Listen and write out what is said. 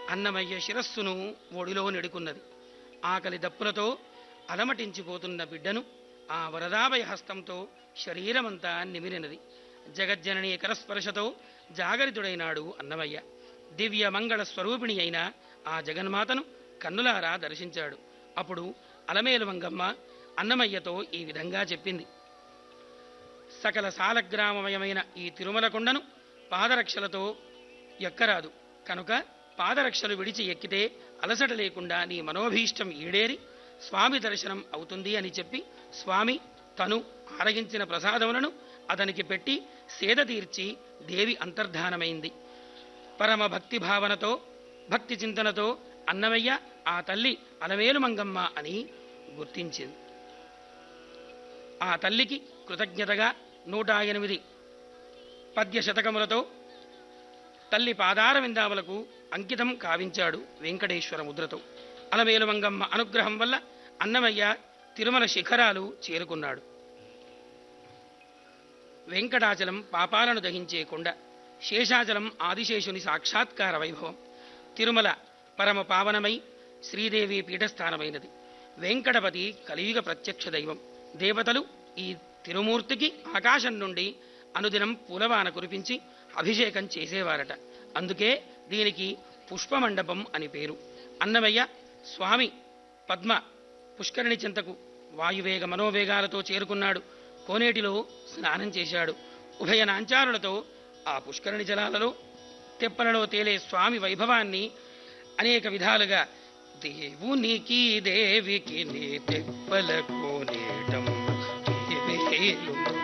అన్నమయ్య శిరస్సును ఒడిలో నెడుకున్నది ఆకలి దప్పులతో అలమటించిపోతున్న బిడ్డను ఆ వరదాభయ హస్తంతో శరీరమంతా నిమిరినది జగజ్జనని కరస్పర్శతో జాగరితుడైనాడు అన్నమయ్య దివ్య మంగళ స్వరూపిణి అయిన ఆ జగన్మాతను కన్నులారా దర్శించాడు అప్పుడు అలమేలు మంగమ్మ అన్నమయ్యతో ఈ విధంగా చెప్పింది సకల సాలగ్రామమయమైన ఈ తిరుమల కొండను పాదరక్షలతో ఎక్కరాదు కనుక పాదరక్షలు విడిచి ఎక్కితే అలసట లేకుండా నీ మనోభీష్టం ఈడేరి స్వామి దర్శనం అవుతుంది అని చెప్పి స్వామి తను ఆరగించిన ప్రసాదములను అతనికి పెట్టి సేద తీర్చి దేవి అంతర్ధానమైంది పరమ భక్తి భావనతో భక్తి చింతనతో అన్నమయ్య ఆ తల్లి అలమేలు మంగమ్మ అని గుర్తించింది ఆ తల్లికి కృతజ్ఞతగా నూట ఎనిమిది పద్య శతకములతో తల్లి పాదార విందాములకు అంకితం కావించాడు వెంకటేశ్వర ముద్రతో అలమేలు మంగమ్మ అనుగ్రహం వల్ల అన్నమయ్య తిరుమల శిఖరాలు చేరుకున్నాడు వెంకటాచలం పాపాలను దహించే కొండ శేషాచలం ఆదిశేషుని సాక్షాత్కార వైభవం తిరుమల పరమ పావనమై శ్రీదేవి పీఠస్థానమైనది వెంకటపతి కలియుగ ప్రత్యక్ష దైవం దేవతలు ఈ తిరుమూర్తికి ఆకాశం నుండి అనుదినం పూలవాన కురిపించి అభిషేకం చేసేవారట అందుకే దీనికి పుష్పమండపం అని పేరు అన్నమయ్య స్వామి పద్మ పుష్కరిణి చింతకు వాయువేగ మనోవేగాలతో చేరుకున్నాడు కోనేటిలో స్నానం చేశాడు ఉభయ నాంచారులతో ఆ పుష్కరిణి జలాలలో తెప్పలలో తేలే స్వామి వైభవాన్ని అనేక విధాలుగా దేవునికి దేవికి నీ తెప్పల కోనేటం దేవేలు